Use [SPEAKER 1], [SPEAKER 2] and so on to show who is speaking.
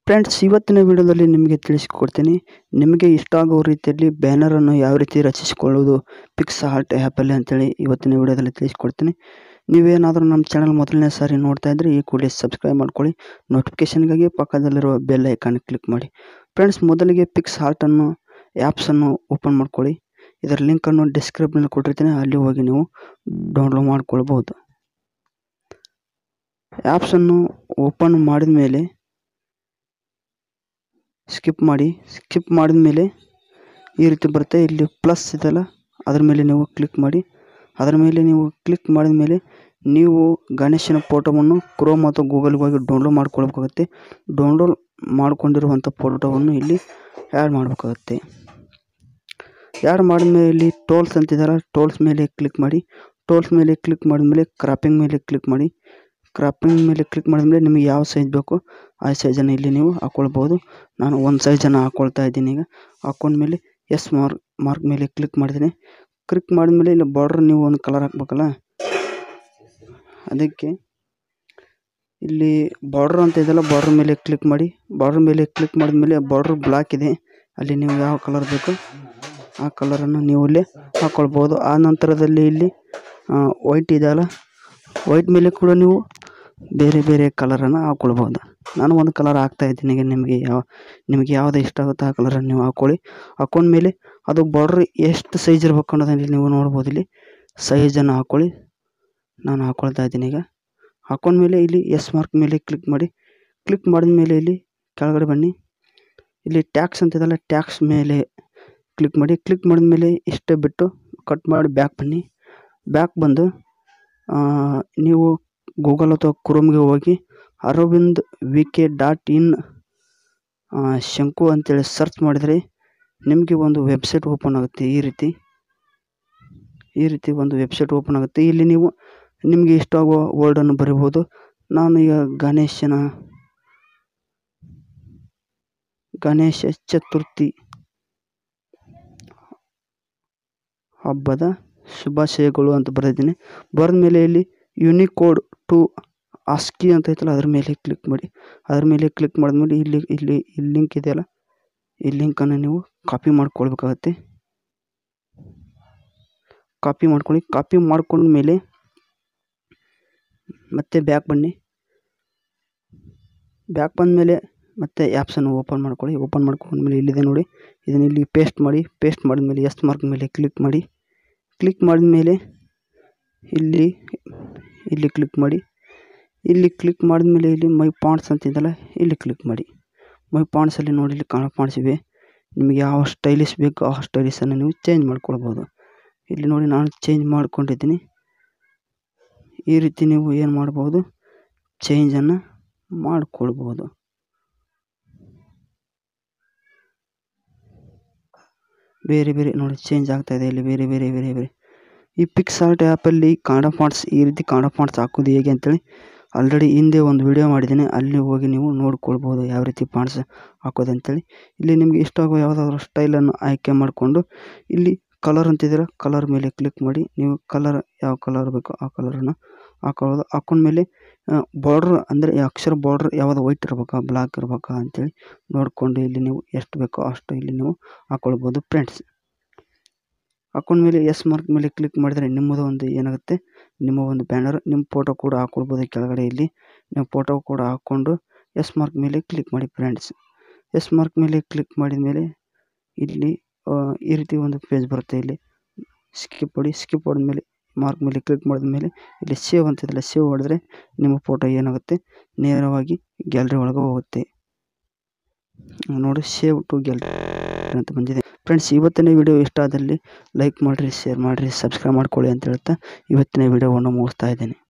[SPEAKER 1] friends ಇವತ್ತಿನ ವಿಡಿಯೋದಲ್ಲಿ ನಿಮಗೆ ತಿಳಿಸಿಕೊಡ್ತೀನಿ ನಿಮಗೆ ಇಷ್ಟ ಆಗೋ ರೀತಿಯಲ್ಲಿ ಬ್ಯಾನರನ್ನು ಯಾವ ರೀತಿ ರಚಿಸಿಕೊಳ್ಳುವುದು ಪಿಕ್ಸ್ ಆರ್ಟ್ ಆ್ಯಪಲ್ಲಿ ಅಂತೇಳಿ ಇವತ್ತಿನ ವಿಡಿಯೋದಲ್ಲಿ ತಿಳಿಸಿಕೊಡ್ತೀನಿ ನೀವೇನಾದರೂ ನಮ್ಮ ಚಾನಲ್ ಮೊದಲನೇ ಸಾರಿ ನೋಡ್ತಾ ಇದ್ದರೆ ಈ ಕೂಡಲೇ ಸಬ್ಸ್ಕ್ರೈಬ್ ಮಾಡ್ಕೊಳ್ಳಿ ನೋಟಿಫಿಕೇಷನ್ಗಾಗಿ ಪಕ್ಕದಲ್ಲಿರುವ ಬೆಲ್ ಐಕಾನ್ ಕ್ಲಿಕ್ ಮಾಡಿ ಫ್ರೆಂಡ್ಸ್ ಮೊದಲಿಗೆ ಪಿಕ್ಸ್ ಆರ್ಟನ್ನು ಆ್ಯಪ್ಸನ್ನು ಓಪನ್ ಮಾಡ್ಕೊಳ್ಳಿ ಇದರ ಲಿಂಕನ್ನು ಡಿಸ್ಕ್ರಿಪ್ಷನಲ್ಲಿ ಕೊಟ್ಟಿರ್ತೀನಿ ಅಲ್ಲಿ ಹೋಗಿ ನೀವು ಡೌನ್ಲೋಡ್ ಮಾಡ್ಕೊಳ್ಬೋದು ಆ್ಯಪ್ಸನ್ನು ಓಪನ್ ಮಾಡಿದ ಮೇಲೆ ಸ್ಕಿಪ್ ಮಾಡಿ ಸ್ಕಿಪ್ ಮಾಡಿದ ಮೇಲೆ ಈ ರೀತಿ ಬರುತ್ತೆ ಇಲ್ಲಿ ಪ್ಲಸ್ ಇದೆಯಲ್ಲ ಅದ್ರ ಮೇಲೆ ನೀವು ಕ್ಲಿಕ್ ಮಾಡಿ ಅದರ ಮೇಲೆ ನೀವು ಕ್ಲಿಕ್ ಮಾಡಿದ ಮೇಲೆ ನೀವು ಗಣೇಶನ ಫೋಟೋವನ್ನು ಕ್ರೋಮ್ ಅಥವಾ ಗೂಗಲ್ಗೆ ಹೋಗಿ ಡೌನ್ಲೋಡ್ ಮಾಡ್ಕೊಳ್ಬೇಕಾಗುತ್ತೆ ಡೌನ್ಲೋಡ್ ಮಾಡ್ಕೊಂಡಿರುವಂಥ ಫೋಟೋವನ್ನು ಇಲ್ಲಿ ಆ್ಯಡ್ ಮಾಡಬೇಕಾಗುತ್ತೆ ಆ್ಯಡ್ ಮಾಡಿದ ಮೇಲೆ ಇಲ್ಲಿ ಟೋಲ್ಸ್ ಅಂತಿದಾರ ಟೋಲ್ಸ್ ಮೇಲೆ ಕ್ಲಿಕ್ ಮಾಡಿ ಟೋಲ್ಸ್ ಮೇಲೆ ಕ್ಲಿಕ್ ಮಾಡಿದ ಮೇಲೆ ಕ್ರಾಪಿಂಗ್ ಮೇಲೆ ಕ್ಲಿಕ್ ಮಾಡಿ ಕ್ರಾಪಿಂಗ್ ಮೇಲೆ ಕ್ಲಿಕ್ ಮಾಡಿದ ಮೇಲೆ ನಿಮಗೆ ಯಾವ ಸೈಜ್ ಬೇಕು ಆ ಸೈಜನ್ನು ಇಲ್ಲಿ ನೀವು ಹಾಕ್ಕೊಳ್ಬೋದು ನಾನು ಒಂದು ಸೈಜನ್ನು ಹಾಕ್ಕೊಳ್ತಾ ಇದ್ದೀನಿ ಈಗ ಹಾಕ್ಕೊಂಡ್ಮೇಲೆ ಎಸ್ ಮಾರ್ಕ್ ಮಾರ್ಕ್ ಮೇಲೆ ಕ್ಲಿಕ್ ಮಾಡಿದ್ದೀನಿ ಕ್ಲಿಕ್ ಮಾಡಿದ್ಮೇಲೆ ಇಲ್ಲಿ ಬಾರ್ಡ್ರ್ ನೀವು ಒಂದು ಕಲರ್ ಹಾಕ್ಬೇಕಲ್ಲ ಅದಕ್ಕೆ ಇಲ್ಲಿ ಬಾರ್ಡ್ರ್ ಅಂತ ಇದೆಯಲ್ಲ ಬಾರ್ಡ್ರ್ ಮೇಲೆ ಕ್ಲಿಕ್ ಮಾಡಿ ಬಾರ್ಡ್ರ್ ಮೇಲೆ ಕ್ಲಿಕ್ ಮಾಡಿದ್ಮೇಲೆ ಬಾರ್ಡ್ರ್ ಬ್ಲಾಕ್ ಇದೆ ಅಲ್ಲಿ ನೀವು ಯಾವ ಕಲರ್ ಬೇಕು ಆ ಕಲರನ್ನು ನೀವು ಇಲ್ಲಿ ಹಾಕ್ಕೊಳ್ಬೋದು ಆ ನಂತರದಲ್ಲಿ ಇಲ್ಲಿ ವೈಟ್ ಇದೆಯಲ್ಲ ವೈಟ್ ಮೇಲೆ ಕೂಡ ನೀವು ಬೇರೆ ಬೇರೆ ಕಲರನ್ನು ಹಾಕ್ಕೊಳ್ಬೋದು ನಾನು ಒಂದು ಕಲರ್ ಹಾಕ್ತಾ ಇದ್ದೀನಿ ಈಗ ನಿಮಗೆ ಯಾವ ನಿಮಗೆ ಯಾವುದು ಇಷ್ಟ ಆಗುತ್ತೋ ಆ ಕಲರನ್ನು ನೀವು ಹಾಕ್ಕೊಳ್ಳಿ ಹಾಕ್ಕೊಂಡ್ಮೇಲೆ ಅದು ಬಾರ್ಡ್ರ್ ಎಷ್ಟು ಸೈಜ್ ಇರಬೇಕು ಅನ್ನೋದನ್ನು ನೀವು ನೋಡ್ಬೋದು ಇಲ್ಲಿ ಸೈಜನ್ನು ಹಾಕ್ಕೊಳ್ಳಿ ನಾನು ಹಾಕ್ಕೊಳ್ತಾ ಇದ್ದೀನಿ ಈಗ ಹಾಕ್ಕೊಂಡ್ಮೇಲೆ ಇಲ್ಲಿ ಎಸ್ ಮಾರ್ಕ್ ಮೇಲೆ ಕ್ಲಿಕ್ ಮಾಡಿ ಕ್ಲಿಕ್ ಮಾಡಿದ ಮೇಲೆ ಇಲ್ಲಿ ಕೆಳಗಡೆ ಬನ್ನಿ ಇಲ್ಲಿ ಟ್ಯಾಕ್ಸ್ ಅಂತಿದೆಯಲ್ಲ ಟ್ಯಾಕ್ಸ್ ಮೇಲೆ ಕ್ಲಿಕ್ ಮಾಡಿ ಕ್ಲಿಕ್ ಮಾಡಿದ ಮೇಲೆ ಇಷ್ಟೇ ಬಿಟ್ಟು ಕಟ್ ಮಾಡಿ ಬ್ಯಾಕ್ ಬನ್ನಿ ಬ್ಯಾಕ್ ಬಂದು ನೀವು ಗೂಗಲ್ ಅಥವಾ ಕ್ರೋಮ್ಗೆ ಹೋಗಿ Arvind V K dot in ಶಂಕು ಅಂತೇಳಿ ಸರ್ಚ್ ಮಾಡಿದರೆ ನಿಮಗೆ ಒಂದು ವೆಬ್ಸೈಟ್ ಓಪನ್ ಆಗುತ್ತೆ ಈ ರೀತಿ ಈ ರೀತಿ ಒಂದು ವೆಬ್ಸೈಟ್ ಓಪನ್ ಆಗುತ್ತೆ ಇಲ್ಲಿ ನೀವು ನಿಮಗೆ ಇಷ್ಟ ಆಗುವ ವರ್ಡನ್ನು ಬರಿಬೋದು ನಾನು ಈಗ ಗಣೇಶನ ಗಣೇಶ ಚತುರ್ಥಿ ಹಬ್ಬದ ಶುಭಾಶಯಗಳು ಅಂತ ಬರೆದಿದ್ದೀನಿ ಬರೆದ ಮೇಲೆ ಇಲ್ಲಿ ಯುನಿಕೋಡ್ ಟು ಆಸ್ಕಿ ಅಂತ ಐತಲ್ಲ ಅದ್ರ ಮೇಲೆ ಕ್ಲಿಕ್ ಮಾಡಿ ಅದ್ರ ಮೇಲೆ ಕ್ಲಿಕ್ ಮಾಡಿದ್ಮೇಲೆ ಇಲ್ಲಿ ಇಲ್ಲಿ ಇಲ್ಲಿ ಲಿಂಕ್ ಇದೆಯಲ್ಲ ಈ ಲಿಂಕನ್ನು ನೀವು ಕಾಪಿ ಮಾಡ್ಕೊಳ್ಬೇಕಾಗತ್ತೆ ಕಾಪಿ ಮಾಡ್ಕೊಳ್ಳಿ ಕಾಪಿ ಮಾಡ್ಕೊಂಡ ಮೇಲೆ ಮತ್ತೆ ಬ್ಯಾಕ್ ಬನ್ನಿ ಬ್ಯಾಕ್ ಬಂದ ಮೇಲೆ ಮತ್ತೆ ಆ್ಯಪ್ಸನ್ನು ಓಪನ್ ಮಾಡ್ಕೊಳ್ಳಿ ಓಪನ್ ಮಾಡ್ಕೊಂಡ್ಮೇಲೆ ಇಲ್ಲಿದೆ ನೋಡಿ ಇದನ್ನು ಇಲ್ಲಿ ಪೇಸ್ಟ್ ಮಾಡಿ ಪೇಸ್ಟ್ ಮಾಡಿದ್ಮೇಲೆ ಎಸ್ ಮಾರ್ಕ್ ಮೇಲೆ ಕ್ಲಿಕ್ ಮಾಡಿ ಕ್ಲಿಕ್ ಮಾಡಿದ ಮೇಲೆ ಇಲ್ಲಿ ಇಲ್ಲಿ ಕ್ಲಿಕ್ ಮಾಡಿ ಇಲ್ಲಿ ಕ್ಲಿಕ್ ಮಾಡಿದ್ಮೇಲೆ ಇಲ್ಲಿ ಮೈ ಪಾಂಟ್ಸ್ ಅಂತಿದ್ದಲ್ಲ ಇಲ್ಲಿ ಕ್ಲಿಕ್ ಮಾಡಿ ಮೈ ಪಾಂಟ್ಸಲ್ಲಿ ನೋಡಿ ಇಲ್ಲಿ ಕಾಣೋ ಪಾಂಟ್ಸ್ ಇವೆ ನಿಮಗೆ ಯಾವ ಸ್ಟೈಲಿಶ್ ಬೇಕು ಆ ಸ್ಟೈಲಿಶನ್ನು ನೀವು ಚೇಂಜ್ ಮಾಡ್ಕೊಳ್ಬೋದು ಇಲ್ಲಿ ನೋಡಿ ನಾನು ಚೇಂಜ್ ಮಾಡ್ಕೊಂಡಿದ್ದೀನಿ ಈ ರೀತಿ ನೀವು ಏನು ಮಾಡ್ಬೋದು ಚೇಂಜನ್ನು ಮಾಡಿಕೊಳ್ಬೋದು ಬೇರೆ ಬೇರೆ ನೋಡಿ ಚೇಂಜ್ ಆಗ್ತಾಯಿದೆ ಇಲ್ಲಿ ಬೇರೆ ಬೇರೆ ಬೇರೆ ಬೇರೆ ಈ ಪಿಕ್ಸ್ ಆರ್ಟ್ ಆ್ಯಪಲ್ಲಿ ಕನ್ನಡ ಫಾಂಟ್ಸ್ ಈ ರೀತಿ ಕನ್ನಡ ಫಾಂಟ್ಸ್ ಹಾಕೋದು ಹೇಗೆ ಅಂತೇಳಿ ಆಲ್ರೆಡಿ ಹಿಂದೆ ಒಂದು ವಿಡಿಯೋ ಮಾಡಿದ್ದೀನಿ ಅಲ್ಲಿ ಹೋಗಿ ನೀವು ನೋಡ್ಕೊಳ್ಬೋದು ಯಾವ ರೀತಿ ಫಾಂಟ್ಸ್ ಹಾಕೋದು ಅಂತೇಳಿ ಇಲ್ಲಿ ನಿಮಗೆ ಇಷ್ಟ ಆಗೋ ಯಾವುದಾದ್ರೂ ಸ್ಟೈಲನ್ನು ಆಯ್ಕೆ ಮಾಡಿಕೊಂಡು ಇಲ್ಲಿ ಕಲರ್ ಅಂತಿದ್ದೀರ ಕಲರ್ ಮೇಲೆ ಕ್ಲಿಕ್ ಮಾಡಿ ನೀವು ಕಲರ್ ಯಾವ ಕಲರ್ ಬೇಕೋ ಆ ಕಲರನ್ನು ಹಾಕೊಳ್ಳೋದು ಹಾಕೊಂಡ್ಮೇಲೆ ಬಾರ್ಡ್ರ್ ಅಂದರೆ ಈ ಅಕ್ಷರ ಬಾರ್ಡ್ರ್ ಯಾವುದು ವೈಟ್ ಇರ್ಬೇಕಾ ಬ್ಲ್ಯಾಕ್ ಇರ್ಬೇಕಾ ಅಂತೇಳಿ ನೋಡಿಕೊಂಡು ಇಲ್ಲಿ ನೀವು ಎಷ್ಟು ಬೇಕೋ ಅಷ್ಟು ಇಲ್ಲಿ ನೀವು ಹಾಕ್ಕೊಳ್ಬೋದು ಫ್ರೆಂಡ್ಸ್ ಹಾಕೊಂಡ್ಮೇಲೆ ಎಸ್ ಮಾರ್ಕ್ ಮೇಲೆ ಕ್ಲಿಕ್ ಮಾಡಿದರೆ ನಿಮ್ಮದು ಒಂದು ಏನಾಗುತ್ತೆ ನಿಮ್ಮ ಒಂದು ಬ್ಯಾನರ್ ನಿಮ್ಮ ಫೋಟೋ ಕೂಡ ಹಾಕ್ಕೊಳ್ಬೋದು ಕೆಳಗಡೆ ಇಲ್ಲಿ ನಿಮ್ಮ ಫೋಟೋ ಕೂಡ ಹಾಕ್ಕೊಂಡು ಎಸ್ ಮಾರ್ಕ್ ಮೇಲೆ ಕ್ಲಿಕ್ ಮಾಡಿ ಫ್ರೆಂಡ್ಸ್ ಎಸ್ ಮಾರ್ಕ್ ಮೇಲೆ ಕ್ಲಿಕ್ ಮಾಡಿದ ಮೇಲೆ ಇಲ್ಲಿ ಈ ರೀತಿ ಒಂದು ಪೇಜ್ ಬರುತ್ತೆ ಇಲ್ಲಿ ಸ್ಕಿಪ್ ಹೊಡಿ ಸ್ಕಿಪ್ ಹೊಡೆದ್ಮೇಲೆ ಮಾರ್ಕ್ ಮೇಲೆ ಕ್ಲಿಕ್ ಮಾಡಿದ ಮೇಲೆ ಇಲ್ಲಿ ಸೇವ್ ಅಂತಿದೆಯಲ್ಲ ಸೇವ್ ಹೊಡೆದ್ರೆ ನಿಮ್ಮ ಫೋಟೋ ಏನಾಗುತ್ತೆ ನೇರವಾಗಿ ಗ್ಯಾಲರಿ ಒಳಗೆ ಹೋಗುತ್ತೆ ನೋಡಿ ಸೇವ್ ಟು ಗ್ಯಾಲರಿ ಅಂತ ಬಂದಿದೆ ಫ್ರೆಂಡ್ಸ್ ಇವತ್ತಿನ ವಿಡಿಯೋ ಇಷ್ಟ ಆದಲ್ಲಿ ಲೈಕ್ ಮಾಡಿರಿ ಶೇರ್ ಮಾಡಿರಿ ಸಬ್ಸ್ಕ್ರೈಬ್ ಮಾಡ್ಕೊಳ್ಳಿ ಅಂತ ಹೇಳ್ತಾ ಇವತ್ತಿನ ವಿಡಿಯೋವನ್ನು ಮುಗಿಸ್ತಾ ಇದ್ದೀನಿ